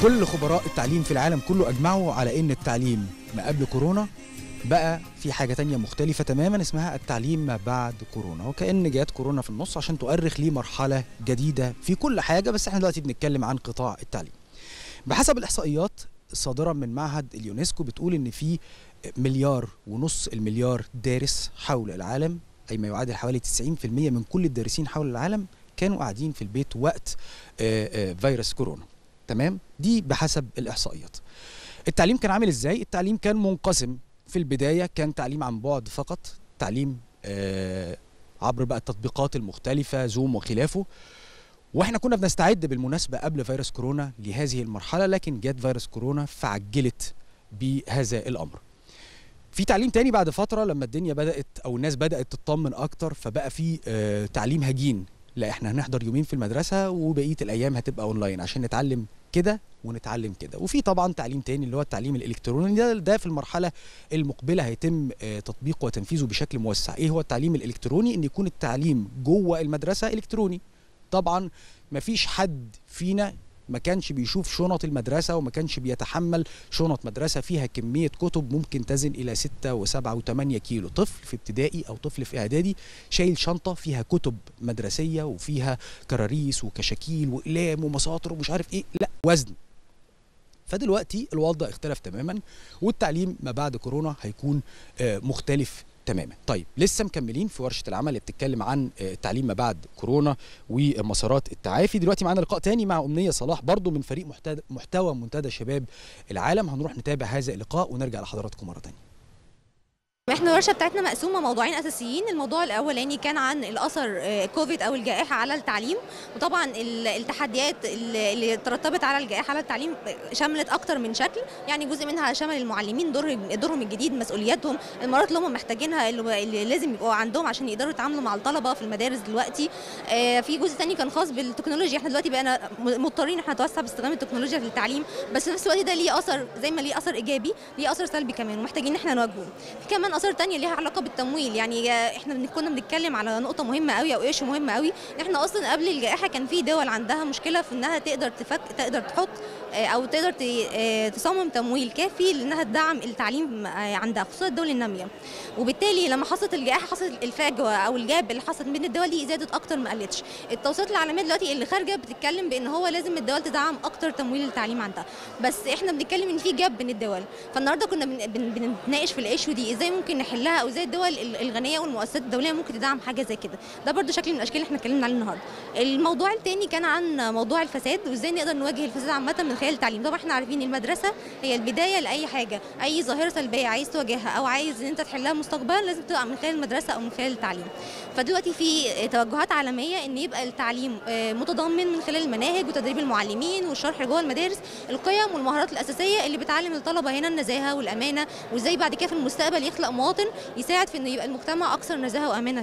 كل خبراء التعليم في العالم كله اجمعوا على ان التعليم ما قبل كورونا بقى في حاجه تانية مختلفه تماما اسمها التعليم ما بعد كورونا وكأن جات كورونا في النص عشان تؤرخ لمرحله جديده في كل حاجه بس احنا دلوقتي بنتكلم عن قطاع التعليم بحسب الاحصائيات الصادره من معهد اليونسكو بتقول ان في مليار ونص المليار دارس حول العالم اي ما يعادل حوالي 90% من كل الدارسين حول العالم كانوا قاعدين في البيت وقت آه، آه، فيروس كورونا تمام دي بحسب الاحصائيات التعليم كان عامل ازاي التعليم كان منقسم في البدايه كان تعليم عن بعد فقط تعليم آه، عبر بقى التطبيقات المختلفه زوم وخلافه واحنا كنا بنستعد بالمناسبه قبل فيروس كورونا لهذه المرحله لكن جت فيروس كورونا فعجلت بهذا الامر في تعليم تاني بعد فتره لما الدنيا بدات او الناس بدات تطمن اكتر فبقى في آه، تعليم هجين لا احنا هنحضر يومين في المدرسه وبقيه الايام هتبقى اونلاين عشان نتعلم كده ونتعلم كده وفي طبعا تعليم تاني اللي هو التعليم الالكتروني ده ده في المرحله المقبله هيتم آه، تطبيقه وتنفيذه بشكل موسع ايه هو التعليم الالكتروني ان يكون التعليم جوه المدرسه الكتروني طبعا مفيش حد فينا ما كانش بيشوف شنط المدرسة وما كانش بيتحمل شنط مدرسة فيها كمية كتب ممكن تزن إلى 6 و7 و8 كيلو طفل في ابتدائي أو طفل في إعدادي شايل شنطة فيها كتب مدرسية وفيها كراريس وكشاكيل وأقلام ومساطر ومش عارف إيه لا وزن فدلوقتي الوضع اختلف تماما والتعليم ما بعد كورونا هيكون آه، مختلف تماما طيب لسه مكملين في ورشه العمل اللي بتتكلم عن آه، التعليم ما بعد كورونا ومسارات التعافي دلوقتي معانا لقاء تاني مع امنيه صلاح برضو من فريق محتد- محتوى منتدى شباب العالم هنروح نتابع هذا اللقاء ونرجع لحضراتكم مره تانية احنا الورشه بتاعتنا مقسومه موضوعين اساسيين الموضوع الاولاني كان عن الاثر آه، كوفيد او الجائحه على التعليم وطبعا ال- التحديات اللي اللي ترتبت على الجائحه على التعليم شملت اكتر من شكل يعني جزء منها شمل المعلمين دور دورهم الجديد مسؤولياتهم المهارات اللي هم محتاجينها اللي اللي لازم يبقوا عندهم عشان يقدروا يتعاملوا مع الطلبه في المدارس دلوقتي آه، في جزء تاني كان خاص بالتكنولوجيا احنا دلوقتي بقينا م- مضطرين احنا نتوسع باستخدام التكنولوجيا في التعليم بس في نفس الوقت ده ليه اثر زي ما ليه اثر ايجابي ليه اثر سلبي كمان ومحتاجين ان احنا نواجهه في كمان اثار تانية ليها علاقه بالتمويل يعني آه، احنا بن- كنا بنتكلم على نقطه مهمه قوي او ايش مهم قوي احنا اصلا قبل الجائحه كان في دول عندها مشكله في انها تقدر تفك تقدر تحط آه، او تقدر ت- آه، تصمم تمويل كافي لانها تدعم التعليم آه، عندها خصوصا الدول الناميه وبالتالي لما حصلت الجائحه حصلت الفجوه او الجاب اللي حصلت بين الدول دي زادت اكتر ما قلتش التوصيات العالميه دلوقتي اللي خارجه بتتكلم بان هو لازم الدول تدعم اكتر تمويل التعليم عندها بس احنا بنتكلم ان في جاب بين الدول فالنهارده كنا بن- بن- بنتناقش في الايشو دي ازاي ممكن نحلها او ازاي الدول ال- الغنيه والمؤسسات الدوليه ممكن تدعم حاجه زي كده ده برضو شكل من الاشكال اللي احنا اتكلمنا عليه النهارده الموضوع الثاني كان عن موضوع الفساد وازاي نقدر نواجه الفساد عامه من خلال التعليم طبعا احنا عارفين المدرسه هي البدايه لاي حاجه اي ظاهره سلبيه عايز تواجهها او عايز ان انت تحلها مستقبلا لازم تبقى من خلال المدرسه او من خلال التعليم فدلوقتي في توجهات عالميه ان يبقى التعليم آه، متضمن من خلال المناهج وتدريب المعلمين والشرح جوه المدارس القيم والمهارات الاساسيه اللي بتعلم الطلبه هنا النزاهه والامانه وازاي بعد كده في المستقبل يخلق مواطن يساعد في انه يبقى المجتمع اكثر نزاهه وامانه